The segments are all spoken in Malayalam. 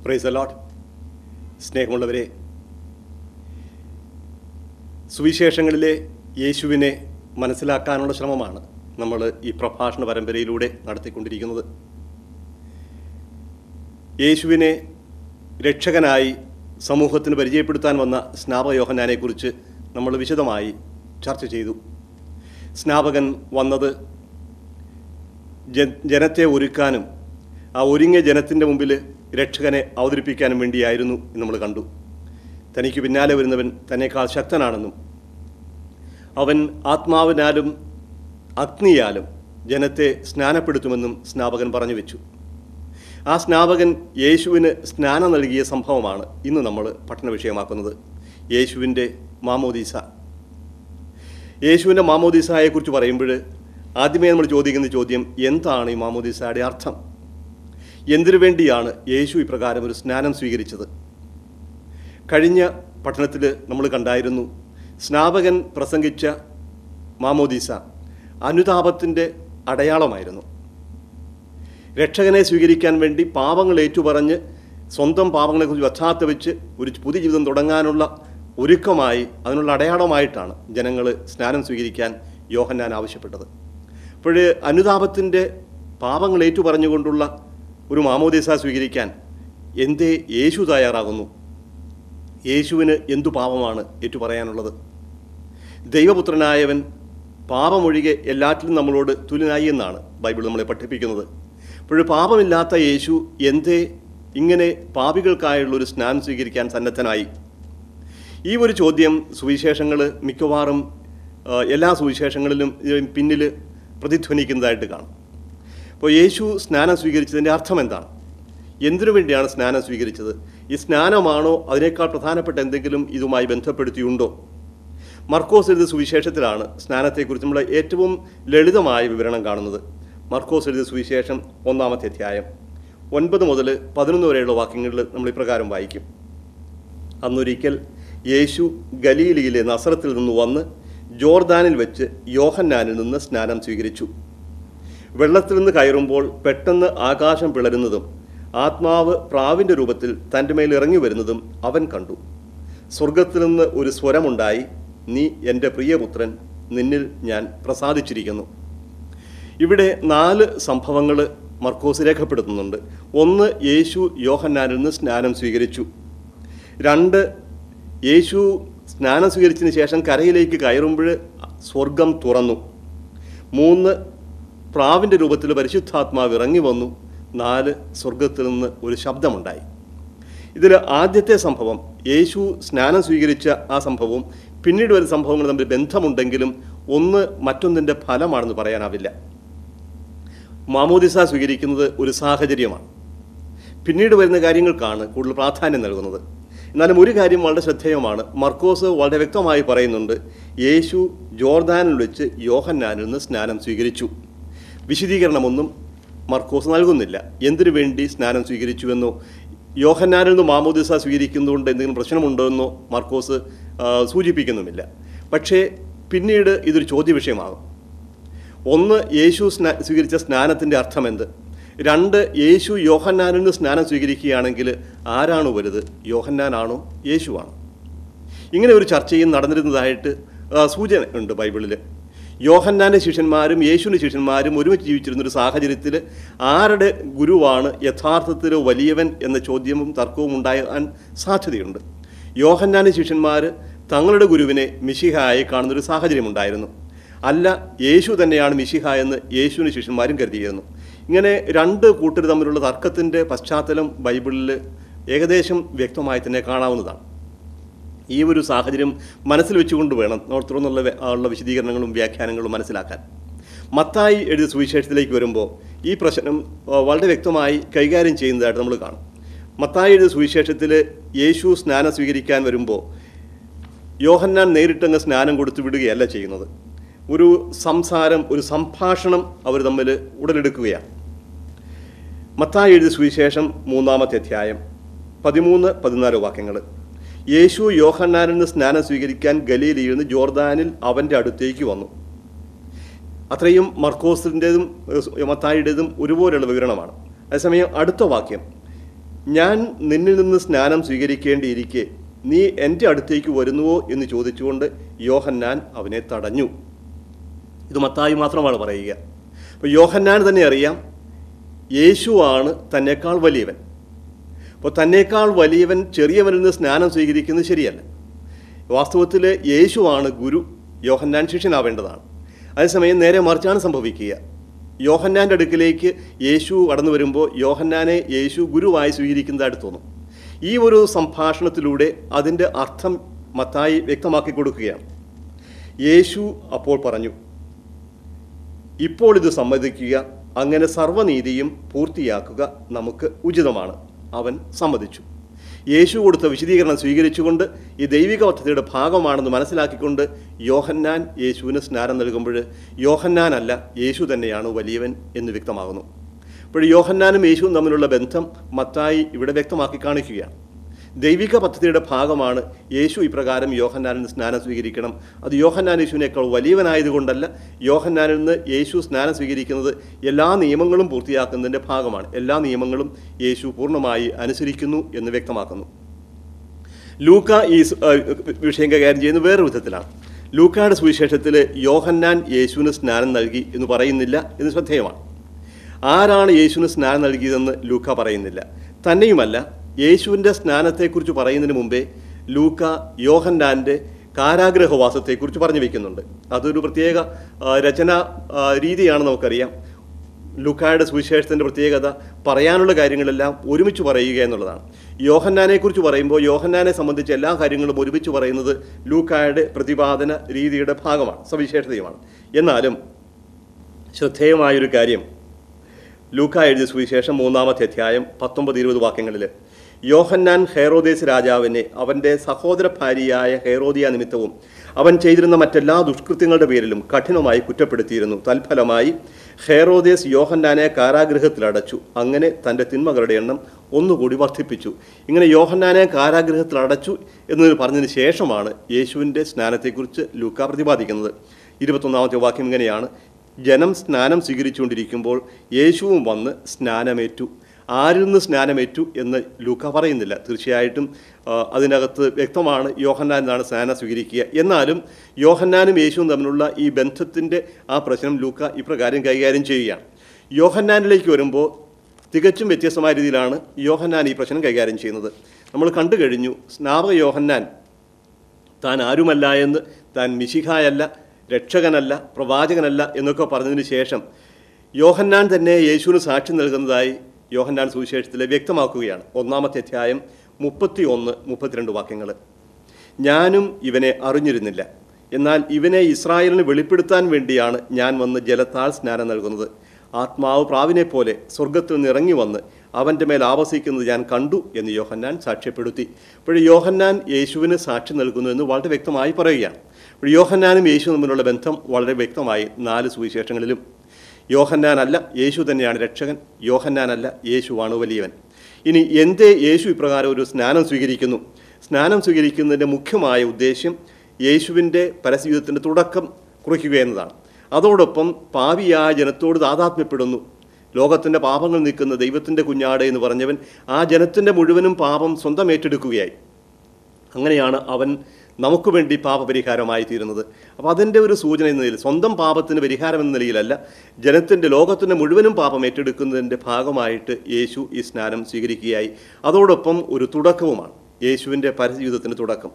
പ്രൈസ് അലോട്ട് സ്നേഹമുള്ളവരെ സുവിശേഷങ്ങളിലെ യേശുവിനെ മനസ്സിലാക്കാനുള്ള ശ്രമമാണ് നമ്മൾ ഈ പ്രഭാഷണ പരമ്പരയിലൂടെ നടത്തിക്കൊണ്ടിരിക്കുന്നത് യേശുവിനെ രക്ഷകനായി സമൂഹത്തിന് പരിചയപ്പെടുത്താൻ വന്ന സ്നാപകയോഹനാനെക്കുറിച്ച് നമ്മൾ വിശദമായി ചർച്ച ചെയ്തു സ്നാപകൻ വന്നത് ജ- ജനത്തെ ഒരുക്കാനും ആ ഒരുങ്ങിയ ജനത്തിൻ്റെ മുമ്പിൽ രക്ഷകനെ അവതരിപ്പിക്കാനും വേണ്ടിയായിരുന്നു എന്ന് നമ്മൾ കണ്ടു തനിക്ക് പിന്നാലെ വരുന്നവൻ തന്നെക്കാൾ ശക്തനാണെന്നും അവൻ ആത്മാവിനാലും അഗ്നിയാലും ജനത്തെ സ്നാനപ്പെടുത്തുമെന്നും സ്നാപകൻ പറഞ്ഞു വെച്ചു ആ സ്നാപകൻ യേശുവിന് സ്നാനം നൽകിയ സംഭവമാണ് ഇന്ന് നമ്മൾ പഠന വിഷയമാക്കുന്നത് യേശുവിൻ്റെ മാമോദീസ യേശുവിൻ്റെ മാമോദീസയെക്കുറിച്ച് പറയുമ്പോൾ ആദ്യമേ നമ്മൾ ചോദിക്കുന്ന ചോദ്യം എന്താണ് ഈ മാമോദീസയുടെ അർത്ഥം എന്തിനു വേണ്ടിയാണ് യേശു ഇപ്രകാരം ഒരു സ്നാനം സ്വീകരിച്ചത് കഴിഞ്ഞ പഠനത്തിൽ നമ്മൾ കണ്ടായിരുന്നു സ്നാപകൻ പ്രസംഗിച്ച മാമോദീസ അനുതാപത്തിൻ്റെ അടയാളമായിരുന്നു രക്ഷകനെ സ്വീകരിക്കാൻ വേണ്ടി പാപങ്ങൾ ഏറ്റുപറഞ്ഞ് സ്വന്തം പാപങ്ങളെക്കുറിച്ച് പശ്ചാത്ത വെച്ച് ഒരു പുതിയ ജീവിതം തുടങ്ങാനുള്ള ഒരുക്കമായി അതിനുള്ള അടയാളമായിട്ടാണ് ജനങ്ങൾ സ്നാനം സ്വീകരിക്കാൻ യോഹന്നാൻ ആവശ്യപ്പെട്ടത് അപ്പോൾ അനുതാപത്തിൻ്റെ പാപങ്ങൾ ഏറ്റുപറഞ്ഞുകൊണ്ടുള്ള ഒരു മാമോദീസ സ്വീകരിക്കാൻ എന്തേ യേശു തയ്യാറാകുന്നു യേശുവിന് എന്തു പാപമാണ് ഏറ്റുപറയാനുള്ളത് ദൈവപുത്രനായവൻ പാപമൊഴികെ എല്ലാറ്റിലും നമ്മളോട് തുല്യനായി എന്നാണ് ബൈബിൾ നമ്മളെ പഠിപ്പിക്കുന്നത് അപ്പോൾ പാപമില്ലാത്ത യേശു എന്തേ ഇങ്ങനെ പാപികൾക്കായുള്ള ഒരു സ്നാനം സ്വീകരിക്കാൻ സന്നദ്ധനായി ഈ ഒരു ചോദ്യം സുവിശേഷങ്ങൾ മിക്കവാറും ആ, എല്ലാ സുവിശേഷങ്ങളിലും ഇതിന് പിന്നിൽ പ്രതിധ്വനിക്കുന്നതായിട്ട് കാണും അപ്പോൾ യേശു സ്നാനം സ്വീകരിച്ചതിൻ്റെ അർത്ഥം എന്താണ് എന്തിനു വേണ്ടിയാണ് സ്നാനം സ്വീകരിച്ചത് ഈ സ്നാനമാണോ അതിനേക്കാൾ പ്രധാനപ്പെട്ട എന്തെങ്കിലും ഇതുമായി ബന്ധപ്പെടുത്തിയുണ്ടോ മർക്കോസ് എഴുതിയ സുവിശേഷത്തിലാണ് സ്നാനത്തെക്കുറിച്ച് നമ്മൾ ഏറ്റവും ലളിതമായ വിവരണം കാണുന്നത് മർക്കോസ് എഴുതിയ സുവിശേഷം ഒന്നാമത്തെ അധ്യായം ഒൻപത് മുതൽ പതിനൊന്ന് വരെയുള്ള വാക്യങ്ങളിൽ നമ്മൾ ഇപ്രകാരം വായിക്കും അന്നൊരിക്കൽ യേശു ഗലീലിയിലെ നസറത്തിൽ നിന്ന് വന്ന് ജോർദാനിൽ വെച്ച് യോഹന്നാനിൽ നിന്ന് സ്നാനം സ്വീകരിച്ചു വെള്ളത്തിൽ നിന്ന് കയറുമ്പോൾ പെട്ടെന്ന് ആകാശം പിളരുന്നതും ആത്മാവ് പ്രാവിൻ്റെ രൂപത്തിൽ തൻ്റെ മേൽ ഇറങ്ങി വരുന്നതും അവൻ കണ്ടു സ്വർഗത്തിൽ നിന്ന് ഒരു സ്വരമുണ്ടായി നീ എൻ്റെ പ്രിയപുത്രൻ നിന്നിൽ ഞാൻ പ്രസാദിച്ചിരിക്കുന്നു ഇവിടെ നാല് സംഭവങ്ങൾ മർക്കോസ് രേഖപ്പെടുത്തുന്നുണ്ട് ഒന്ന് യേശു യോഹന്നാനിൽ നിന്ന് സ്നാനം സ്വീകരിച്ചു രണ്ട് യേശു സ്നാനം സ്വീകരിച്ചതിന് ശേഷം കരയിലേക്ക് കയറുമ്പോൾ സ്വർഗം തുറന്നു മൂന്ന് പ്രാവിൻ്റെ രൂപത്തിൽ പരിശുദ്ധാത്മാവ് ഇറങ്ങി വന്നു നാല് സ്വർഗത്തിൽ നിന്ന് ഒരു ശബ്ദമുണ്ടായി ഇതിൽ ആദ്യത്തെ സംഭവം യേശു സ്നാനം സ്വീകരിച്ച ആ സംഭവവും പിന്നീട് വരുന്ന സംഭവങ്ങൾ തമ്മിൽ ബന്ധമുണ്ടെങ്കിലും ഒന്ന് മറ്റൊന്നിൻ്റെ ഫലമാണെന്ന് പറയാനാവില്ല മാമോദിസ സ്വീകരിക്കുന്നത് ഒരു സാഹചര്യമാണ് പിന്നീട് വരുന്ന കാര്യങ്ങൾക്കാണ് കൂടുതൽ പ്രാധാന്യം നൽകുന്നത് എന്നാലും ഒരു കാര്യം വളരെ ശ്രദ്ധേയമാണ് മർക്കോസ് വളരെ വ്യക്തമായി പറയുന്നുണ്ട് യേശു ജോർദാനിൽ വെച്ച് യോഹന്നാനിൽ നിന്ന് സ്നാനം സ്വീകരിച്ചു വിശദീകരണമൊന്നും മർക്കോസ് നൽകുന്നില്ല എന്തിനു വേണ്ടി സ്നാനം സ്വീകരിച്ചുവെന്നോ യോഹന്നാനിൽ നിന്ന് മാമോദിസ സ്വീകരിക്കുന്നതുകൊണ്ട് എന്തെങ്കിലും പ്രശ്നമുണ്ടോ എന്നോ മർക്കോസ് ആ, സൂചിപ്പിക്കുന്നുമില്ല പക്ഷേ പിന്നീട് ഇതൊരു ചോദ്യ വിഷയമാകും ഒന്ന് യേശു സ്നാ സ്വീകരിച്ച സ്നാനത്തിൻ്റെ അർത്ഥം എന്ത് രണ്ട് യേശു യോഹന്നാനിൽ നിന്ന് സ്നാനം സ്വീകരിക്കുകയാണെങ്കിൽ ആരാണ് വലുത് യോഹന്നാനാണോ യേശുവാണോ ഇങ്ങനെ ഒരു ചർച്ചയും നടന്നിരുന്നതായിട്ട് ആ, സൂചന ഉണ്ട് ബൈബിളിൽ യോഹന്നാൻ്റെ ശിഷ്യന്മാരും യേശുവിൻ്റെ ശിഷ്യന്മാരും ഒരുമിച്ച് ജീവിച്ചിരുന്ന ഒരു സാഹചര്യത്തിൽ ആരുടെ ഗുരുവാണ് യഥാർത്ഥത്തിൽ വലിയവൻ എന്ന ചോദ്യവും തർക്കവും ഉണ്ടാകാൻ സാധ്യതയുണ്ട് യോഹന്നാൻ്റെ ശിഷ്യന്മാർ തങ്ങളുടെ ഗുരുവിനെ മിശിഹായി കാണുന്നൊരു സാഹചര്യമുണ്ടായിരുന്നു അല്ല യേശു തന്നെയാണ് മിശിഹ എന്ന് യേശുവിന് ശിഷ്യന്മാരും കരുതിയിരുന്നു ഇങ്ങനെ രണ്ട് കൂട്ടർ തമ്മിലുള്ള തർക്കത്തിൻ്റെ പശ്ചാത്തലം ബൈബിളിൽ ഏകദേശം വ്യക്തമായി തന്നെ കാണാവുന്നതാണ് ഈ ഒരു സാഹചര്യം മനസ്സിൽ വെച്ചുകൊണ്ട് വേണം നമ്മൾ തുടർന്നുള്ള വെ- ഉള്ള വിശദീകരണങ്ങളും വ്യാഖ്യാനങ്ങളും മനസ്സിലാക്കാൻ മത്തായി എഴുതിയ സുവിശേഷത്തിലേക്ക് വരുമ്പോൾ ഈ പ്രശ്നം ആ, വളരെ വ്യക്തമായി കൈകാര്യം ചെയ്യുന്നതായിട്ട് നമ്മൾ കാണും മത്തായി എഴുതിയ സുവിശേഷത്തിൽ യേശു സ്നാനം സ്വീകരിക്കാൻ വരുമ്പോൾ യോഹന്നാൻ നേരിട്ടങ്ങ് സ്നാനം കൊടുത്ത് വിടുകയല്ല ചെയ്യുന്നത് ഒരു സംസാരം ഒരു സംഭാഷണം അവർ തമ്മിൽ ഉടലെടുക്കുകയാണ് മത്തായി എഴുതിയ സുവിശേഷം മൂന്നാമത്തെ അധ്യായം പതിമൂന്ന് പതിനാല് വാക്യങ്ങൾ യേശു യോഹന്നാനിൽ നിന്ന് സ്നാനം സ്വീകരിക്കാൻ ഗലീലയിൽ നിന്ന് ജോർദാനിൽ അവൻ്റെ അടുത്തേക്ക് വന്നു അത്രയും മർക്കോസിൻ്റെതും മത്തായിയുടേതും ഒരുപോലെയുള്ള വിവരണമാണ് അതേസമയം അടുത്ത വാക്യം ഞാൻ നിന്നിൽ നിന്ന് സ്നാനം സ്വീകരിക്കേണ്ടിയിരിക്കെ നീ എൻ്റെ അടുത്തേക്ക് വരുന്നുവോ എന്ന് ചോദിച്ചുകൊണ്ട് യോഹന്നാൻ അവനെ തടഞ്ഞു ഇത് മത്തായി മാത്രമാണ് പറയുക അപ്പോൾ യോഹന്നാൻ തന്നെ അറിയാം യേശുവാണ് തന്നെക്കാൾ വലിയവൻ അപ്പോൾ തന്നേക്കാൾ വലിയവൻ ചെറിയവനിൽ നിന്ന് സ്നാനം സ്വീകരിക്കുന്നത് ശരിയല്ല വാസ്തവത്തിൽ യേശുവാണ് ഗുരു യോഹന്നാൻ ശിഷ്യനാവേണ്ടതാണ് അതേസമയം നേരെ മറിച്ചാണ് സംഭവിക്കുക യോഹന്നാൻ്റെ അടുക്കിലേക്ക് യേശു കടന്നു വരുമ്പോൾ യോഹന്നാനെ യേശു ഗുരുവായി സ്വീകരിക്കുന്നതായിട്ട് തോന്നും ഈ ഒരു സംഭാഷണത്തിലൂടെ അതിൻ്റെ അർത്ഥം മത്തായി വ്യക്തമാക്കി കൊടുക്കുകയാണ് യേശു അപ്പോൾ പറഞ്ഞു ഇപ്പോൾ ഇത് സമ്മതിക്കുക അങ്ങനെ സർവ്വനീതിയും പൂർത്തിയാക്കുക നമുക്ക് ഉചിതമാണ് അവൻ സമ്മതിച്ചു യേശു കൊടുത്ത വിശദീകരണം സ്വീകരിച്ചുകൊണ്ട് ഈ ദൈവിക പദ്ധതിയുടെ ഭാഗമാണെന്ന് മനസ്സിലാക്കിക്കൊണ്ട് യോഹന്നാൻ യേശുവിന് സ്നാനം നൽകുമ്പോൾ യോഹന്നാനല്ല യേശു തന്നെയാണ് വലിയവൻ എന്ന് വ്യക്തമാകുന്നു അപ്പോൾ യോഹന്നാനും യേശുവും തമ്മിലുള്ള ബന്ധം മത്തായി ഇവിടെ വ്യക്തമാക്കി കാണിക്കുകയാണ് ദൈവിക പദ്ധതിയുടെ ഭാഗമാണ് യേശു ഇപ്രകാരം യോഹന്നാനിൽ നിന്ന് സ്നാനം സ്വീകരിക്കണം അത് യോഹന്നാൻ യേശുവിനേക്കാൾ വലിയവനായതുകൊണ്ടല്ല യോഹന്നാനിൽ നിന്ന് യേശു സ്നാനം സ്വീകരിക്കുന്നത് എല്ലാ നിയമങ്ങളും പൂർത്തിയാക്കുന്നതിൻ്റെ ഭാഗമാണ് എല്ലാ നിയമങ്ങളും യേശു പൂർണ്ണമായി അനുസരിക്കുന്നു എന്ന് വ്യക്തമാക്കുന്നു ലൂക്ക ഈ സ്- ആ, വിഷയം കൈകാര്യം ചെയ്യുന്നത് വേറെ വിധത്തിലാണ് ലൂക്കയുടെ സുവിശേഷത്തിൽ യോഹന്നാൻ യേശുവിന് സ്നാനം നൽകി എന്ന് പറയുന്നില്ല എന്ന് ശ്രദ്ധേയമാണ് ആരാണ് യേശുവിന് സ്നാനം നൽകിയതെന്ന് ലൂക്ക പറയുന്നില്ല തന്നെയുമല്ല യേശുവിൻ്റെ സ്നാനത്തെക്കുറിച്ച് പറയുന്നതിന് മുമ്പേ ലൂക്ക യോഹന്നാൻ്റെ കാരാഗ്രഹവാസത്തെക്കുറിച്ച് പറഞ്ഞു വയ്ക്കുന്നുണ്ട് അതൊരു പ്രത്യേക ആ, രചനാ ആ, രീതിയാണ് നമുക്കറിയാം ലുക്കായുടെ സുവിശേഷത്തിൻ്റെ പ്രത്യേകത പറയാനുള്ള കാര്യങ്ങളെല്ലാം ഒരുമിച്ച് പറയുക എന്നുള്ളതാണ് യോഹന്നാനെക്കുറിച്ച് പറയുമ്പോൾ യോഹന്നാനെ സംബന്ധിച്ച എല്ലാ കാര്യങ്ങളും ഒരുമിച്ച് പറയുന്നത് ലൂക്കായുടെ പ്രതിപാദന രീതിയുടെ ഭാഗമാണ് സവിശേഷതയുമാണ് എന്നാലും ശ്രദ്ധേയമായൊരു കാര്യം ലൂക്ക എഴുതിയ സുവിശേഷം മൂന്നാമത്തെ അധ്യായം പത്തൊമ്പത് ഇരുപത് വാക്യങ്ങളിൽ യോഹന്നാൻ ഹെറോദേസ് രാജാവിനെ അവൻ്റെ സഹോദര ഭാര്യയായ ഹെറോദിയ നിമിത്തവും അവൻ ചെയ്തിരുന്ന മറ്റെല്ലാ ദുഷ്കൃത്യങ്ങളുടെ പേരിലും കഠിനമായി കുറ്റപ്പെടുത്തിയിരുന്നു തൽഫലമായി ഹെറോദേസ് യോഹന്നാനെ കാരാഗൃഹത്തിൽ അടച്ചു അങ്ങനെ തൻ്റെ തിന്മകളുടെ എണ്ണം ഒന്നുകൂടി വർദ്ധിപ്പിച്ചു ഇങ്ങനെ യോഹന്നാനെ കാരാഗൃഹത്തിൽ അടച്ചു എന്ന് പറഞ്ഞതിന് ശേഷമാണ് യേശുവിൻ്റെ സ്നാനത്തെക്കുറിച്ച് ലൂക്ക പ്രതിപാദിക്കുന്നത് ഇരുപത്തൊന്നാമത്തെ വാക്യം ഇങ്ങനെയാണ് ജനം സ്നാനം സ്വീകരിച്ചുകൊണ്ടിരിക്കുമ്പോൾ യേശുവും വന്ന് സ്നാനമേറ്റു ആരിൽ നിന്ന് സ്നാനമേറ്റു എന്ന് ലൂക്ക പറയുന്നില്ല തീർച്ചയായിട്ടും ആ, അതിനകത്ത് വ്യക്തമാണ് യോഹന്നാൻ എന്നാണ് സ്നാനം സ്വീകരിക്കുക എന്നാലും യോഹന്നാനും യേശുവും തമ്മിലുള്ള ഈ ബന്ധത്തിൻ്റെ ആ പ്രശ്നം ലൂക്ക ഇപ്രകാരം കൈകാര്യം ചെയ്യുകയാണ് യോഹന്നാനിലേക്ക് വരുമ്പോൾ തികച്ചും വ്യത്യസ്തമായ രീതിയിലാണ് യോഹന്നാൻ ഈ പ്രശ്നം കൈകാര്യം ചെയ്യുന്നത് നമ്മൾ കണ്ടു കഴിഞ്ഞു സ്നാപക യോഹന്നാൻ താൻ ആരുമല്ല എന്ന് താൻ മിശിഹായല്ല രക്ഷകനല്ല പ്രവാചകനല്ല എന്നൊക്കെ പറഞ്ഞതിന് ശേഷം യോഹന്നാൻ തന്നെ യേശുവിന് സാക്ഷി നൽകുന്നതായി യോഹന്നാൻ സുവിശേഷത്തിൽ വ്യക്തമാക്കുകയാണ് ഒന്നാമത്തെ അധ്യായം മുപ്പത്തി ഒന്ന് മുപ്പത്തിരണ്ട് വാക്യങ്ങൾ ഞാനും ഇവനെ അറിഞ്ഞിരുന്നില്ല എന്നാൽ ഇവനെ ഇസ്രായേലിന് വെളിപ്പെടുത്താൻ വേണ്ടിയാണ് ഞാൻ വന്ന് ജലത്താൽ സ്നാനം നൽകുന്നത് ആത്മാവ് പ്രാവിനെ പോലെ സ്വർഗത്തിൽ നിന്ന് ഇറങ്ങി വന്ന് അവൻ്റെ മേൽ ആവസിക്കുന്നത് ഞാൻ കണ്ടു എന്ന് യോഹന്നാൻ സാക്ഷ്യപ്പെടുത്തി അപ്പോൾ യോഹന്നാൻ യേശുവിന് സാക്ഷി നൽകുന്നു എന്ന് വളരെ വ്യക്തമായി പറയുകയാണ് അപ്പോൾ യോഹന്നാനും യേശു തമ്മിലുള്ള ബന്ധം വളരെ വ്യക്തമായി നാല് സുവിശേഷങ്ങളിലും യോഹന്നാനല്ല യേശു തന്നെയാണ് രക്ഷകൻ യോഹന്നാനല്ല യേശുവാണ് വലിയവൻ ഇനി എന്തേ യേശു ഇപ്രകാരം ഒരു സ്നാനം സ്വീകരിക്കുന്നു സ്നാനം സ്വീകരിക്കുന്നതിൻ്റെ മുഖ്യമായ ഉദ്ദേശ്യം യേശുവിൻ്റെ പരസ്യജീവിതത്തിൻ്റെ തുടക്കം കുറിക്കുക എന്നതാണ് അതോടൊപ്പം പാപിയായ ജനത്തോട് താതാത്മ്യപ്പെടുന്നു ലോകത്തിൻ്റെ പാപങ്ങൾ നീക്കുന്ന ദൈവത്തിൻ്റെ കുഞ്ഞാട് എന്ന് പറഞ്ഞവൻ ആ ജനത്തിൻ്റെ മുഴുവനും പാപം സ്വന്തം ഏറ്റെടുക്കുകയായി അങ്ങനെയാണ് അവൻ നമുക്ക് വേണ്ടി പാപപരിഹാരമായി തീരുന്നത് അപ്പോൾ അതിൻ്റെ ഒരു സൂചന എന്ന നിലയിൽ സ്വന്തം പാപത്തിന് പരിഹാരം എന്ന നിലയിലല്ല ജനത്തിൻ്റെ ലോകത്തിൻ്റെ മുഴുവനും പാപം ഏറ്റെടുക്കുന്നതിൻ്റെ ഭാഗമായിട്ട് യേശു ഈ സ്നാനം സ്വീകരിക്കുകയായി അതോടൊപ്പം ഒരു തുടക്കവുമാണ് യേശുവിൻ്റെ പരജീവിതത്തിൻ്റെ തുടക്കം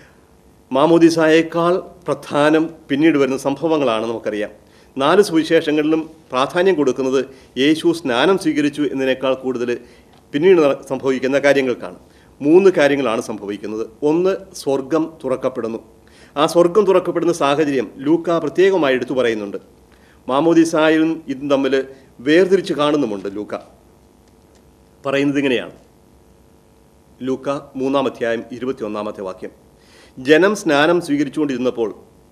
മാമോദിസായേക്കാൾ പ്രധാനം പിന്നീട് വരുന്ന സംഭവങ്ങളാണ് നമുക്കറിയാം നാല് സുവിശേഷങ്ങളിലും പ്രാധാന്യം കൊടുക്കുന്നത് യേശു സ്നാനം സ്വീകരിച്ചു എന്നതിനേക്കാൾ കൂടുതൽ പിന്നീട് നട- സംഭവിക്കുന്ന കാര്യങ്ങൾക്കാണ് മൂന്ന് കാര്യങ്ങളാണ് സംഭവിക്കുന്നത് ഒന്ന് സ്വർഗം തുറക്കപ്പെടുന്നു ആ സ്വർഗം തുറക്കപ്പെടുന്ന സാഹചര്യം ലൂക്ക പ്രത്യേകമായി എടുത്തു പറയുന്നുണ്ട് മാമോദിസായും ഇതും തമ്മിൽ വേർതിരിച്ച് കാണുന്നുമുണ്ട് ലൂക്ക പറയുന്നത് ഇങ്ങനെയാണ് ലൂക്ക മൂന്നാം അധ്യായം ഇരുപത്തിയൊന്നാമത്തെ വാക്യം ജനം സ്നാനം സ്വീകരിച്ചുകൊണ്ടിരുന്നപ്പോൾ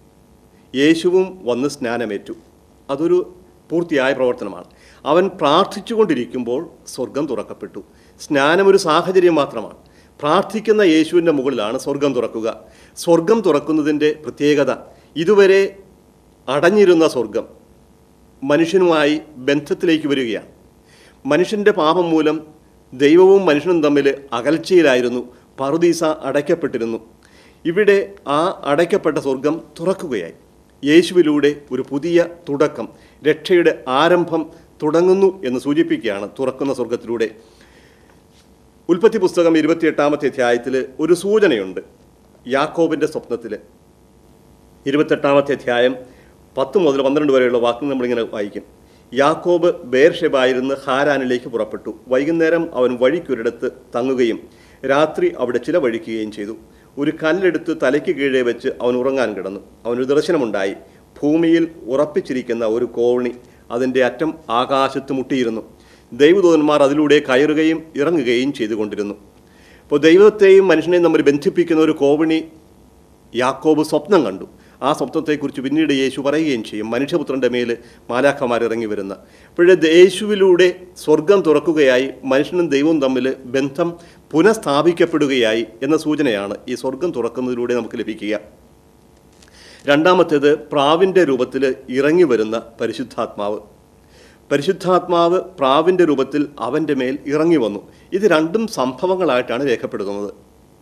യേശുവും വന്ന് സ്നാനമേറ്റു അതൊരു പൂർത്തിയായ പ്രവർത്തനമാണ് അവൻ പ്രാർത്ഥിച്ചുകൊണ്ടിരിക്കുമ്പോൾ സ്വർഗം തുറക്കപ്പെട്ടു സ്നാനം ഒരു സാഹചര്യം മാത്രമാണ് പ്രാർത്ഥിക്കുന്ന യേശുവിൻ്റെ മുകളിലാണ് സ്വർഗം തുറക്കുക സ്വർഗം തുറക്കുന്നതിൻ്റെ പ്രത്യേകത ഇതുവരെ അടഞ്ഞിരുന്ന സ്വർഗം മനുഷ്യനുമായി ബന്ധത്തിലേക്ക് വരികയാണ് മനുഷ്യൻ്റെ പാപം മൂലം ദൈവവും മനുഷ്യനും തമ്മിൽ അകൽച്ചയിലായിരുന്നു പറുദീസ അടയ്ക്കപ്പെട്ടിരുന്നു ഇവിടെ ആ അടയ്ക്കപ്പെട്ട സ്വർഗം തുറക്കുകയായി യേശുവിലൂടെ ഒരു പുതിയ തുടക്കം രക്ഷയുടെ ആരംഭം തുടങ്ങുന്നു എന്ന് സൂചിപ്പിക്കുകയാണ് തുറക്കുന്ന സ്വർഗത്തിലൂടെ ഉൽപ്പത്തി പുസ്തകം ഇരുപത്തിയെട്ടാമത്തെ അധ്യായത്തിൽ ഒരു സൂചനയുണ്ട് യാക്കോബിൻ്റെ സ്വപ്നത്തിൽ ഇരുപത്തെട്ടാമത്തെ അധ്യായം പത്ത് മുതൽ പന്ത്രണ്ട് വരെയുള്ള വാക്കുകൾ നമ്മളിങ്ങനെ വായിക്കും യാക്കോബ് ബേർഷെബായിരുന്ന് ഹാരാനിലേക്ക് പുറപ്പെട്ടു വൈകുന്നേരം അവൻ വഴിക്കൊരിടത്ത് തങ്ങുകയും രാത്രി അവിടെ ചിലവഴിക്കുകയും ചെയ്തു ഒരു കല്ലെടുത്ത് തലയ്ക്ക് കീഴെ വെച്ച് അവൻ ഉറങ്ങാൻ കിടന്നു അവനൊരു ദർശനമുണ്ടായി ഭൂമിയിൽ ഉറപ്പിച്ചിരിക്കുന്ന ഒരു കോവണി അതിൻ്റെ അറ്റം ആകാശത്ത് മുട്ടിയിരുന്നു ദൈവദൂതന്മാർ അതിലൂടെ കയറുകയും ഇറങ്ങുകയും ചെയ്തുകൊണ്ടിരുന്നു അപ്പോൾ ദൈവത്തെയും മനുഷ്യനെയും തമ്മിൽ ബന്ധിപ്പിക്കുന്ന ഒരു കോവണി യാക്കോബ് സ്വപ്നം കണ്ടു ആ സ്വപ്നത്തെക്കുറിച്ച് പിന്നീട് യേശു പറയുകയും ചെയ്യും മനുഷ്യപുത്രൻ്റെ മേൽ മാലാഖമാർ ഇറങ്ങി വരുന്ന അപ്പോഴേ യേശുവിലൂടെ സ്വർഗം തുറക്കുകയായി മനുഷ്യനും ദൈവവും തമ്മിൽ ബന്ധം പുനഃസ്ഥാപിക്കപ്പെടുകയായി എന്ന സൂചനയാണ് ഈ സ്വർഗം തുറക്കുന്നതിലൂടെ നമുക്ക് ലഭിക്കുക രണ്ടാമത്തേത് പ്രാവിൻ്റെ രൂപത്തിൽ ഇറങ്ങി വരുന്ന പരിശുദ്ധാത്മാവ് പരിശുദ്ധാത്മാവ് പ്രാവിൻ്റെ രൂപത്തിൽ അവൻ്റെ മേൽ ഇറങ്ങി വന്നു ഇത് രണ്ടും സംഭവങ്ങളായിട്ടാണ് രേഖപ്പെടുത്തുന്നത്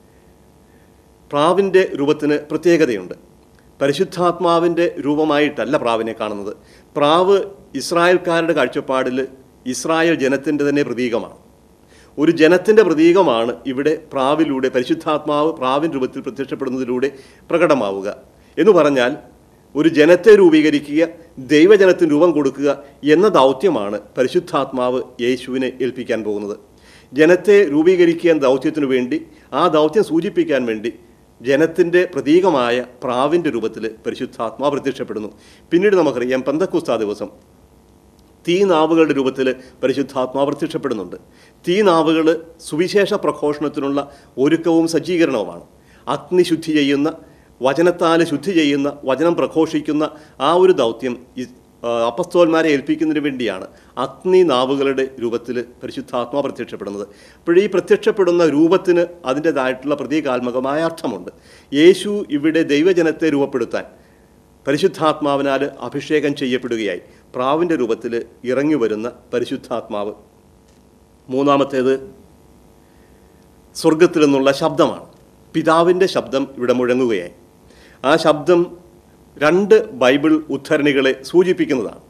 പ്രാവിൻ്റെ രൂപത്തിന് പ്രത്യേകതയുണ്ട് പരിശുദ്ധാത്മാവിൻ്റെ രൂപമായിട്ടല്ല പ്രാവിനെ കാണുന്നത് പ്രാവ് ഇസ്രായേൽക്കാരുടെ കാഴ്ചപ്പാടിൽ ഇസ്രായേൽ ജനത്തിൻ്റെ തന്നെ പ്രതീകമാണ് ഒരു ജനത്തിൻ്റെ പ്രതീകമാണ് ഇവിടെ പ്രാവിലൂടെ പരിശുദ്ധാത്മാവ് പ്രാവിൻ രൂപത്തിൽ പ്രത്യക്ഷപ്പെടുന്നതിലൂടെ പ്രകടമാവുക എന്ന് പറഞ്ഞാൽ ഒരു ജനത്തെ രൂപീകരിക്കുക ദൈവജനത്തിന് രൂപം കൊടുക്കുക എന്ന ദൗത്യമാണ് പരിശുദ്ധാത്മാവ് യേശുവിനെ ഏൽപ്പിക്കാൻ പോകുന്നത് ജനത്തെ രൂപീകരിക്കുക എന്ന ദൗത്യത്തിനു വേണ്ടി ആ ദൗത്യം സൂചിപ്പിക്കാൻ വേണ്ടി ജനത്തിൻ്റെ പ്രതീകമായ പ്രാവിൻ്റെ രൂപത്തിൽ പരിശുദ്ധാത്മാവ് പ്രത്യക്ഷപ്പെടുന്നു പിന്നീട് നമുക്കറിയാം പന്തക്കുസ്താ ദിവസം തീ നാവുകളുടെ രൂപത്തിൽ പരിശുദ്ധാത്മാവ് പ്രത്യക്ഷപ്പെടുന്നുണ്ട് തീ നാവുകൾ സുവിശേഷ പ്രഘോഷണത്തിനുള്ള ഒരുക്കവും സജ്ജീകരണവുമാണ് അഗ്നി ശുദ്ധി ചെയ്യുന്ന വചനത്താൽ ശുദ്ധി ചെയ്യുന്ന വചനം പ്രഘോഷിക്കുന്ന ആ ഒരു ദൗത്യം ഈ ആ, അപ്പസ്തോന്മാരെ ഏൽപ്പിക്കുന്നതിന് വേണ്ടിയാണ് അഗ്നി നാവുകളുടെ രൂപത്തിൽ പരിശുദ്ധാത്മാ പ്രത്യക്ഷപ്പെടുന്നത് അപ്പോൾ ഈ പ്രത്യക്ഷപ്പെടുന്ന രൂപത്തിന് അതിൻ്റെതായിട്ടുള്ള പ്രതീകാത്മകമായ അർത്ഥമുണ്ട് യേശു ഇവിടെ ദൈവജനത്തെ രൂപപ്പെടുത്താൻ പരിശുദ്ധാത്മാവിനാൽ അഭിഷേകം ചെയ്യപ്പെടുകയായി പ്രാവിൻ്റെ രൂപത്തിൽ ഇറങ്ങി വരുന്ന പരിശുദ്ധാത്മാവ് മൂന്നാമത്തേത് സ്വർഗത്തിൽ നിന്നുള്ള ശബ്ദമാണ് പിതാവിൻ്റെ ശബ്ദം ഇവിടെ മുഴങ്ങുകയായി ആ ശബ്ദം രണ്ട് ബൈബിൾ ഉദ്ധരണികളെ സൂചിപ്പിക്കുന്നതാണ്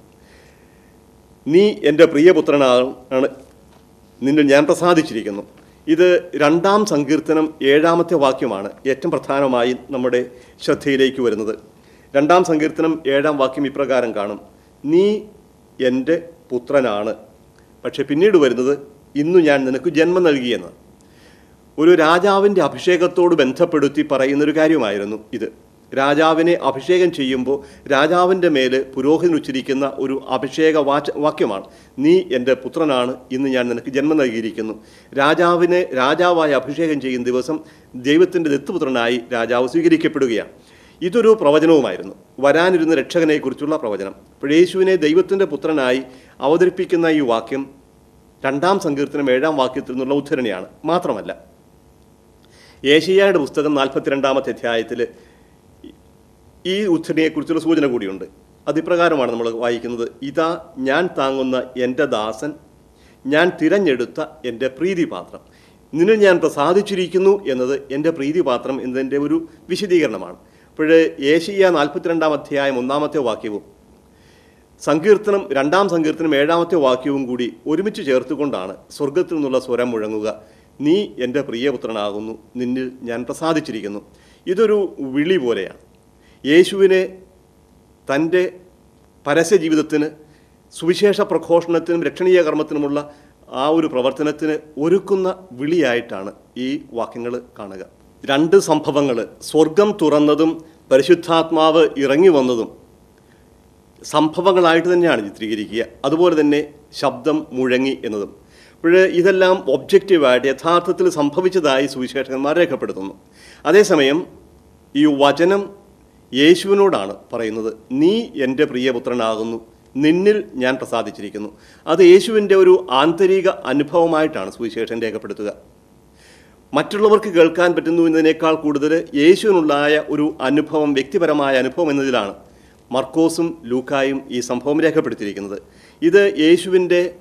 നീ എൻ്റെ പ്രിയപുത്രനാണ് ആണ് നിന്നിൽ ഞാൻ പ്രസാദിച്ചിരിക്കുന്നു ഇത് രണ്ടാം സങ്കീർത്തനം ഏഴാമത്തെ വാക്യമാണ് ഏറ്റവും പ്രധാനമായി നമ്മുടെ ശ്രദ്ധയിലേക്ക് വരുന്നത് രണ്ടാം സങ്കീർത്തനം ഏഴാം വാക്യം ഇപ്രകാരം കാണും നീ എൻ്റെ പുത്രനാണ് പക്ഷെ പിന്നീട് വരുന്നത് ഇന്നു ഞാൻ നിനക്ക് ജന്മം നൽകിയെന്ന് ഒരു രാജാവിൻ്റെ അഭിഷേകത്തോട് ബന്ധപ്പെടുത്തി പറയുന്നൊരു കാര്യമായിരുന്നു ഇത് രാജാവിനെ അഭിഷേകം ചെയ്യുമ്പോൾ രാജാവിൻ്റെ മേൽ പുരോഹിതൻ ഉച്ചരിക്കുന്ന ഒരു അഭിഷേക വാച വാക്യമാണ് നീ എൻ്റെ പുത്രനാണ് ഇന്ന് ഞാൻ നിനക്ക് ജന്മം നൽകിയിരിക്കുന്നു രാജാവിനെ രാജാവായി അഭിഷേകം ചെയ്യുന്ന ദിവസം ദൈവത്തിൻ്റെ ദത്തുപുത്രനായി രാജാവ് സ്വീകരിക്കപ്പെടുകയാണ് ഇതൊരു പ്രവചനവുമായിരുന്നു വരാനിരുന്ന രക്ഷകനെക്കുറിച്ചുള്ള പ്രവചനം അപ്പോൾ യേശുവിനെ ദൈവത്തിൻ്റെ പുത്രനായി അവതരിപ്പിക്കുന്ന ഈ വാക്യം രണ്ടാം സങ്കീർത്തനം ഏഴാം വാക്യത്തിൽ നിന്നുള്ള ഉദ്ധരണിയാണ് മാത്രമല്ല ഏഷ്യായുടെ പുസ്തകം നാൽപ്പത്തിരണ്ടാമത്തെ അധ്യായത്തിൽ ഈ ഉദ്ധരണിയെക്കുറിച്ചുള്ള സൂചന കൂടിയുണ്ട് അതിപ്രകാരമാണ് നമ്മൾ വായിക്കുന്നത് ഇതാ ഞാൻ താങ്ങുന്ന എൻ്റെ ദാസൻ ഞാൻ തിരഞ്ഞെടുത്ത എൻ്റെ പ്രീതിപാത്രം നിന്നിൽ ഞാൻ പ്രസാദിച്ചിരിക്കുന്നു എന്നത് എൻ്റെ പ്രീതിപാത്രം എന്നതിൻ്റെ ഒരു വിശദീകരണമാണ് അപ്പോൾ ഏഷ്യ നാൽപ്പത്തിരണ്ടാം അധ്യായം ഒന്നാമത്തെ വാക്യവും സങ്കീർത്തനം രണ്ടാം സങ്കീർത്തനം ഏഴാമത്തെ വാക്യവും കൂടി ഒരുമിച്ച് ചേർത്തുകൊണ്ടാണ് സ്വർഗത്തിൽ നിന്നുള്ള സ്വരം മുഴങ്ങുക നീ എൻ്റെ പ്രിയപുത്രനാകുന്നു നിന്നിൽ ഞാൻ പ്രസാദിച്ചിരിക്കുന്നു ഇതൊരു വിളി പോലെയാണ് യേശുവിനെ തൻ്റെ പരസ്യ ജീവിതത്തിന് സുവിശേഷ പ്രഘോഷണത്തിനും രക്ഷണീയ കർമ്മത്തിനുമുള്ള ആ ഒരു പ്രവർത്തനത്തിന് ഒരുക്കുന്ന വിളിയായിട്ടാണ് ഈ വാക്യങ്ങൾ കാണുക രണ്ട് സംഭവങ്ങൾ സ്വർഗം തുറന്നതും പരിശുദ്ധാത്മാവ് ഇറങ്ങി വന്നതും സംഭവങ്ങളായിട്ട് തന്നെയാണ് ചിത്രീകരിക്കുക അതുപോലെ തന്നെ ശബ്ദം മുഴങ്ങി എന്നതും അപ്പോൾ ഇതെല്ലാം ഒബ്ജക്റ്റീവായിട്ട് യഥാർത്ഥത്തിൽ സംഭവിച്ചതായി സുവിശേഷകന്മാർ രേഖപ്പെടുത്തുന്നു അതേസമയം ഈ വചനം യേശുവിനോടാണ് പറയുന്നത് നീ എൻ്റെ പ്രിയപുത്രനാകുന്നു നിന്നിൽ ഞാൻ പ്രസാദിച്ചിരിക്കുന്നു അത് യേശുവിൻ്റെ ഒരു ആന്തരിക അനുഭവമായിട്ടാണ് സുവിശേഷൻ രേഖപ്പെടുത്തുക മറ്റുള്ളവർക്ക് കേൾക്കാൻ പറ്റുന്നു എന്നതിനേക്കാൾ കൂടുതൽ യേശുവിനുള്ളായ ഒരു അനുഭവം വ്യക്തിപരമായ അനുഭവം എന്നതിലാണ് മർക്കോസും ലൂക്കായും ഈ സംഭവം രേഖപ്പെടുത്തിയിരിക്കുന്നത് ഇത് യേശുവിൻ്റെ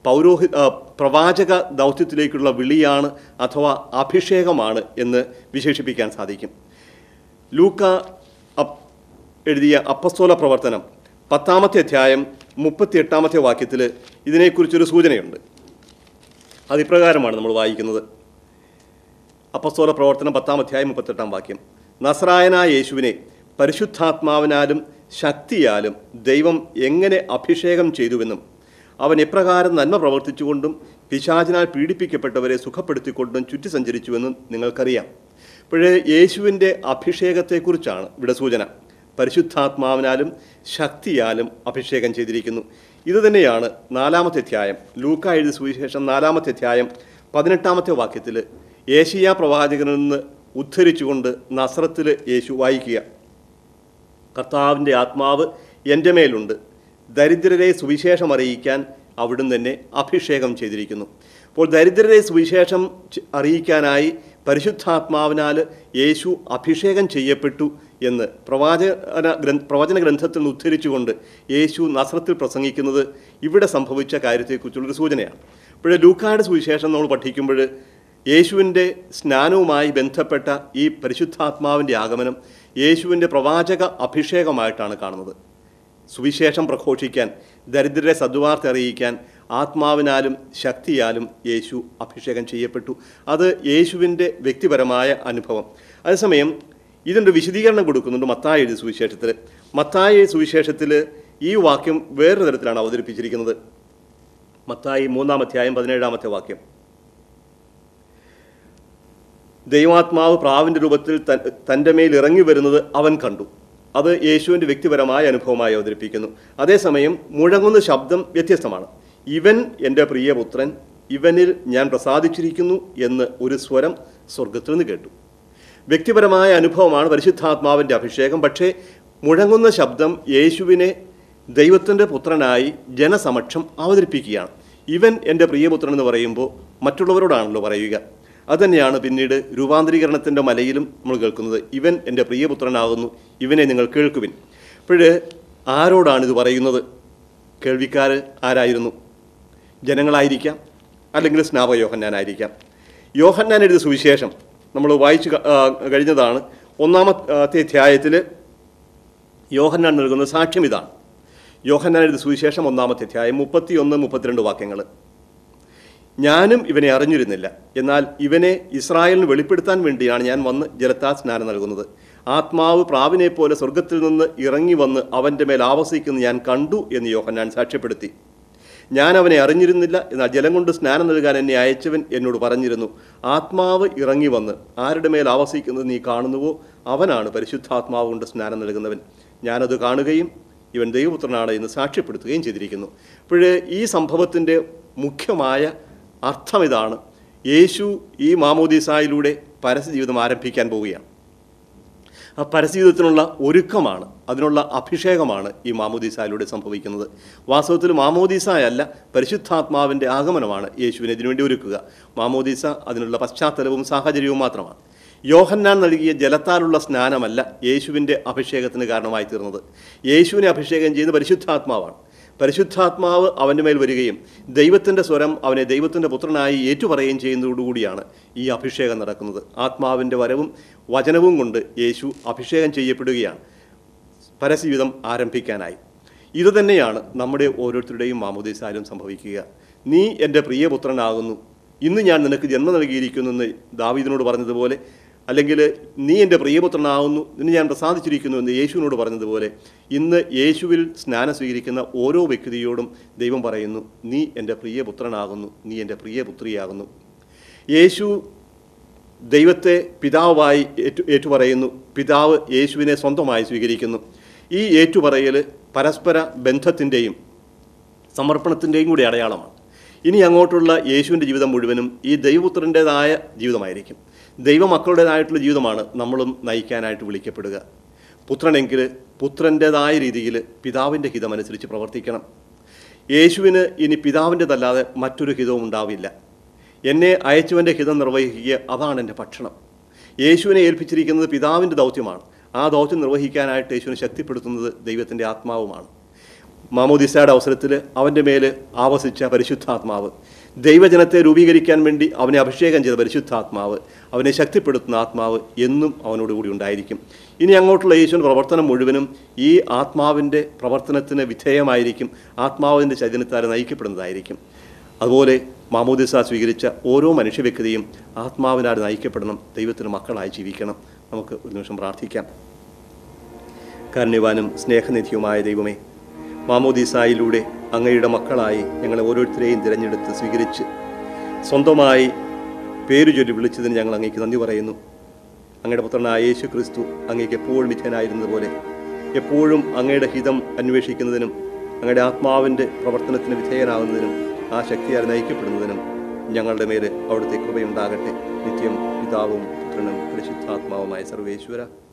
പൗരോഹി ആ, പ്രവാചക ദൗത്യത്തിലേക്കുള്ള വിളിയാണ് അഥവാ അഭിഷേകമാണ് എന്ന് വിശേഷിപ്പിക്കാൻ സാധിക്കും ലൂക്ക അപ്- എഴുതിയ അപ്പസ്തോല പ്രവർത്തനം പത്താമത്തെ അധ്യായം മുപ്പത്തി എട്ടാമത്തെ വാക്യത്തിൽ ഇതിനെക്കുറിച്ചൊരു സൂചനയുണ്ട് അതിപ്രകാരമാണ് നമ്മൾ വായിക്കുന്നത് അപ്പസ്തോല പ്രവർത്തനം പത്താം അധ്യായം മുപ്പത്തെട്ടാം വാക്യം നസ്രായനായ യേശുവിനെ പരിശുദ്ധാത്മാവിനാലും ശക്തിയാലും ദൈവം എങ്ങനെ അഭിഷേകം ചെയ്തുവെന്നും അവൻ എപ്രകാരം നന്മ പ്രവർത്തിച്ചുകൊണ്ടും പിശാചിനാൽ പീഡിപ്പിക്കപ്പെട്ടവരെ സുഖപ്പെടുത്തിക്കൊണ്ടും ചുറ്റി സഞ്ചരിച്ചുവെന്നും നിങ്ങൾക്കറിയാം ഇപ്പോഴേ യേശുവിൻ്റെ അഭിഷേകത്തെക്കുറിച്ചാണ് ഇവിടെ സൂചന പരിശുദ്ധാത്മാവിനാലും ശക്തിയാലും അഭിഷേകം ചെയ്തിരിക്കുന്നു ഇത് തന്നെയാണ് നാലാമത്തെ അധ്യായം ലൂക്ക എഴുതിയ സുവിശേഷം നാലാമത്തെ അധ്യായം പതിനെട്ടാമത്തെ വാക്യത്തിൽ ഏഷ്യ പ്രവാചകനിൽ നിന്ന് ഉദ്ധരിച്ചുകൊണ്ട് നസ്രത്തിൽ യേശു വായിക്കുക കർത്താവിൻ്റെ ആത്മാവ് എൻ്റെ മേലുണ്ട് ദരിദ്രരെ സുവിശേഷം അറിയിക്കാൻ അവിടുന്ന് തന്നെ അഭിഷേകം ചെയ്തിരിക്കുന്നു അപ്പോൾ ദരിദ്രരെ സുവിശേഷം ച- അറിയിക്കാനായി പരിശുദ്ധാത്മാവിനാൽ യേശു അഭിഷേകം ചെയ്യപ്പെട്ടു എന്ന് പ്രവാചന ഗ്രന്ഥ പ്രവചന ഗ്രന്ഥത്തിൽ നിന്ന് ഉദ്ധരിച്ചുകൊണ്ട് യേശു നസ്രത്തിൽ പ്രസംഗിക്കുന്നത് ഇവിടെ സംഭവിച്ച കാര്യത്തെക്കുറിച്ചുള്ളൊരു സൂചനയാണ് ഇപ്പോഴേ ലൂക്കായുടെ സുവിശേഷം നമ്മൾ പഠിക്കുമ്പോൾ യേശുവിൻ്റെ സ്നാനവുമായി ബന്ധപ്പെട്ട ഈ പരിശുദ്ധാത്മാവിൻ്റെ ആഗമനം യേശുവിൻ്റെ പ്രവാചക അഭിഷേകമായിട്ടാണ് കാണുന്നത് സുവിശേഷം പ്രഘോഷിക്കാൻ ദരിദ്രരെ സദ്വാർത്ത അറിയിക്കാൻ ആത്മാവിനാലും ശക്തിയാലും യേശു അഭിഷേകം ചെയ്യപ്പെട്ടു അത് യേശുവിൻ്റെ വ്യക്തിപരമായ അനുഭവം അതേസമയം ഇതിൻ്റെ വിശദീകരണം കൊടുക്കുന്നുണ്ട് മത്തായി എഴുതിയ സുവിശേഷത്തിൽ മത്തായി എഴുതിയ സുവിശേഷത്തിൽ ഈ വാക്യം വേറൊരു തരത്തിലാണ് അവതരിപ്പിച്ചിരിക്കുന്നത് മത്തായി മൂന്നാം അധ്യായം പതിനേഴാമത്തെ വാക്യം ദൈവാത്മാവ് പ്രാവിൻ്റെ രൂപത്തിൽ തൻ- തൻ്റെ മേൽ ഇറങ്ങി വരുന്നത് അവൻ കണ്ടു അത് യേശുവിൻ്റെ വ്യക്തിപരമായ അനുഭവമായി അവതരിപ്പിക്കുന്നു അതേസമയം മുഴങ്ങുന്ന ശബ്ദം വ്യത്യസ്തമാണ് ഇവൻ എൻ്റെ പ്രിയപുത്രൻ ഇവനിൽ ഞാൻ പ്രസാദിച്ചിരിക്കുന്നു എന്ന് ഒരു സ്വരം സ്വർഗത്തിൽ നിന്ന് കേട്ടു വ്യക്തിപരമായ അനുഭവമാണ് പരിശുദ്ധാത്മാവിൻ്റെ അഭിഷേകം പക്ഷേ മുഴങ്ങുന്ന ശബ്ദം യേശുവിനെ ദൈവത്തിൻ്റെ പുത്രനായി ജനസമക്ഷം അവതരിപ്പിക്കുകയാണ് ഇവൻ എൻ്റെ പ്രിയപുത്രൻ എന്ന് പറയുമ്പോൾ മറ്റുള്ളവരോടാണല്ലോ പറയുക അതുതന്നെയാണ് പിന്നീട് രൂപാന്തരീകരണത്തിൻ്റെ മലയിലും നമ്മൾ കേൾക്കുന്നത് ഇവൻ എൻ്റെ പ്രിയപുത്രനാകുന്നു ഇവനെ നിങ്ങൾ കേൾക്കുവിൻ അപ്പോൾ ആരോടാണ് ഇത് പറയുന്നത് കേൾവിക്കാർ ആരായിരുന്നു ജനങ്ങളായിരിക്കാം അല്ലെങ്കിൽ സ്നാപക യോഹന്നാനായിരിക്കാം യോഹന്നാൻ എഴുതിയ സുവിശേഷം നമ്മൾ വായിച്ചു ക- ആ, കഴിഞ്ഞതാണ് ഒന്നാമത്തെ അധ്യായത്തിൽ യോഹന്നാൻ നൽകുന്ന സാക്ഷ്യം ഇതാണ് യോഹന്നാൻ എഴുതിയ സുവിശേഷം ഒന്നാമത്തെ അധ്യായം മുപ്പത്തിയൊന്ന് മുപ്പത്തിരണ്ട് വാക്യങ്ങൾ ഞാനും ഇവനെ അറിഞ്ഞിരുന്നില്ല എന്നാൽ ഇവനെ ഇസ്രായേലിന് വെളിപ്പെടുത്താൻ വേണ്ടിയാണ് ഞാൻ വന്ന് ജലത്താൽ സ്നാനം നൽകുന്നത് ആത്മാവ് പ്രാവിനെ പോലെ സ്വർഗത്തിൽ നിന്ന് ഇറങ്ങി വന്ന് അവൻ്റെ മേൽ ആവസിക്കുന്ന ഞാൻ കണ്ടു എന്ന് യോഹന്നാൻ സാക്ഷ്യപ്പെടുത്തി ഞാൻ അവനെ അറിഞ്ഞിരുന്നില്ല എന്നാൽ ജലം കൊണ്ട് സ്നാനം നൽകാൻ എന്നെ അയച്ചവൻ എന്നോട് പറഞ്ഞിരുന്നു ആത്മാവ് ഇറങ്ങി വന്ന് ആരുടെ മേൽ ആവസിക്കുന്നത് നീ കാണുന്നുവോ അവനാണ് പരിശുദ്ധാത്മാവ് കൊണ്ട് സ്നാനം നൽകുന്നവൻ ഞാനത് കാണുകയും ഇവൻ ദൈവപുത്രനാണ് എന്ന് സാക്ഷ്യപ്പെടുത്തുകയും ചെയ്തിരിക്കുന്നു അപ്പോൾ ഈ സംഭവത്തിൻ്റെ മുഖ്യമായ അർത്ഥം ഇതാണ് യേശു ഈ മാമോദീസായിലൂടെ പരസ്യജീവിതം ആരംഭിക്കാൻ പോവുകയാണ് ആ പരസ്യജീവിതത്തിനുള്ള ഒരുക്കമാണ് അതിനുള്ള അഭിഷേകമാണ് ഈ മാമോദീസായിലൂടെ സംഭവിക്കുന്നത് വാസ്തവത്തിൽ മാമോദീസായല്ല പരിശുദ്ധാത്മാവിൻ്റെ ആഗമനമാണ് യേശുവിനെ ഇതിനുവേണ്ടി ഒരുക്കുക മാമോദീസ അതിനുള്ള പശ്ചാത്തലവും സാഹചര്യവും മാത്രമാണ് യോഹന്നാൻ നൽകിയ ജലത്താലുള്ള സ്നാനമല്ല യേശുവിൻ്റെ അഭിഷേകത്തിന് കാരണമായി തീർന്നത് യേശുവിനെ അഭിഷേകം ചെയ്യുന്ന പരിശുദ്ധാത്മാവാണ് പരിശുദ്ധാത്മാവ് അവൻ്റെ മേൽ വരികയും ദൈവത്തിൻ്റെ സ്വരം അവനെ ദൈവത്തിൻ്റെ പുത്രനായി ഏറ്റുപറയുകയും ചെയ്യുന്നതോടുകൂടിയാണ് ഈ അഭിഷേകം നടക്കുന്നത് ആത്മാവിൻ്റെ വരവും വചനവും കൊണ്ട് യേശു അഭിഷേകം ചെയ്യപ്പെടുകയാണ് പരസ്യവിധം ആരംഭിക്കാനായി ഇതുതന്നെയാണ് നമ്മുടെ ഓരോരുത്തരുടെയും മാമോദീസാലും സംഭവിക്കുക നീ എൻ്റെ പ്രിയപുത്രനാകുന്നു ഇന്ന് ഞാൻ നിനക്ക് ജന്മം നൽകിയിരിക്കുന്നു എന്ന് ദാവീദിനോട് പറഞ്ഞതുപോലെ അല്ലെങ്കിൽ നീ എൻ്റെ പ്രിയപുത്രനാകുന്നു ഇന്ന് ഞാൻ പ്രസാദിച്ചിരിക്കുന്നു എന്ന് യേശുവിനോട് പറഞ്ഞതുപോലെ ഇന്ന് യേശുവിൽ സ്നാനം സ്വീകരിക്കുന്ന ഓരോ വ്യക്തിയോടും ദൈവം പറയുന്നു നീ എൻ്റെ പ്രിയപുത്രനാകുന്നു നീ എൻ്റെ പ്രിയപുത്രിയാകുന്നു യേശു ദൈവത്തെ പിതാവായി ഏറ്റു ഏറ്റുപറയുന്നു പിതാവ് യേശുവിനെ സ്വന്തമായി സ്വീകരിക്കുന്നു ഈ ഏറ്റുപറയൽ പരസ്പര ബന്ധത്തിൻ്റെയും സമർപ്പണത്തിൻ്റെയും കൂടി അടയാളമാണ് ഇനി അങ്ങോട്ടുള്ള യേശുവിൻ്റെ ജീവിതം മുഴുവനും ഈ ദൈവപുത്രൻ്റേതായ ജീവിതമായിരിക്കും ദൈവമക്കളുടേതായിട്ടുള്ള ജീവിതമാണ് നമ്മളും നയിക്കാനായിട്ട് വിളിക്കപ്പെടുക പുത്രനെങ്കിൽ പുത്രൻ്റേതായ രീതിയിൽ പിതാവിൻ്റെ ഹിതമനുസരിച്ച് പ്രവർത്തിക്കണം യേശുവിന് ഇനി പിതാവിൻ്റെതല്ലാതെ മറ്റൊരു ഹിതവും ഉണ്ടാവില്ല എന്നെ അയച്ചവൻ്റെ ഹിതം നിർവഹിക്കുക അതാണ് എൻ്റെ ഭക്ഷണം യേശുവിനെ ഏൽപ്പിച്ചിരിക്കുന്നത് പിതാവിൻ്റെ ദൗത്യമാണ് ആ ദൗത്യം നിർവഹിക്കാനായിട്ട് യേശുവിനെ ശക്തിപ്പെടുത്തുന്നത് ദൈവത്തിൻ്റെ ആത്മാവുമാണ് മാമോദിസയുടെ അവസരത്തിൽ അവൻ്റെ മേൽ ആവസിച്ച പരിശുദ്ധാത്മാവ് ദൈവജനത്തെ രൂപീകരിക്കാൻ വേണ്ടി അവനെ അഭിഷേകം ചെയ്ത പരിശുദ്ധാത്മാവ് അവനെ ശക്തിപ്പെടുത്തുന്ന ആത്മാവ് എന്നും അവനോട് കൂടി ഉണ്ടായിരിക്കും ഇനി അങ്ങോട്ടുള്ള യേശുവിൻ്റെ പ്രവർത്തനം മുഴുവനും ഈ ആത്മാവിൻ്റെ പ്രവർത്തനത്തിന് വിധേയമായിരിക്കും ആത്മാവിൻ്റെ ചൈതന്യത്താൽ നയിക്കപ്പെടുന്നതായിരിക്കും അതുപോലെ മാമോദിസ സ്വീകരിച്ച ഓരോ മനുഷ്യ വ്യക്തിയും ആത്മാവിനാൽ നയിക്കപ്പെടണം ദൈവത്തിന് മക്കളായി ജീവിക്കണം നമുക്ക് ഒരു നിമിഷം പ്രാർത്ഥിക്കാം കാരുണ്യവാനും സ്നേഹനിധിയുമായ ദൈവമേ മാമോദീസായിലൂടെ അങ്ങയുടെ മക്കളായി ഞങ്ങളെ ഓരോരുത്തരെയും തിരഞ്ഞെടുത്ത് സ്വീകരിച്ച് സ്വന്തമായി പേരു ചൊല്ലി വിളിച്ചതിന് ഞങ്ങൾ അങ്ങേക്ക് നന്ദി പറയുന്നു അങ്ങയുടെ പുത്രനായ യേശു ക്രിസ്തു അങ്ങേക്ക് എപ്പോഴും മിഥ്യനായിരുന്നതുപോലെ എപ്പോഴും അങ്ങയുടെ ഹിതം അന്വേഷിക്കുന്നതിനും അങ്ങയുടെ ആത്മാവിൻ്റെ പ്രവർത്തനത്തിന് വിധേയനാകുന്നതിനും ആ ശക്തിയാൽ നയിക്കപ്പെടുന്നതിനും ഞങ്ങളുടെ മേൽ അവിടുത്തെ കൃപയുണ്ടാകട്ടെ നിത്യം പിതാവും പുത്രനും പരിശുദ്ധാത്മാവുമായ സർവേശ്വര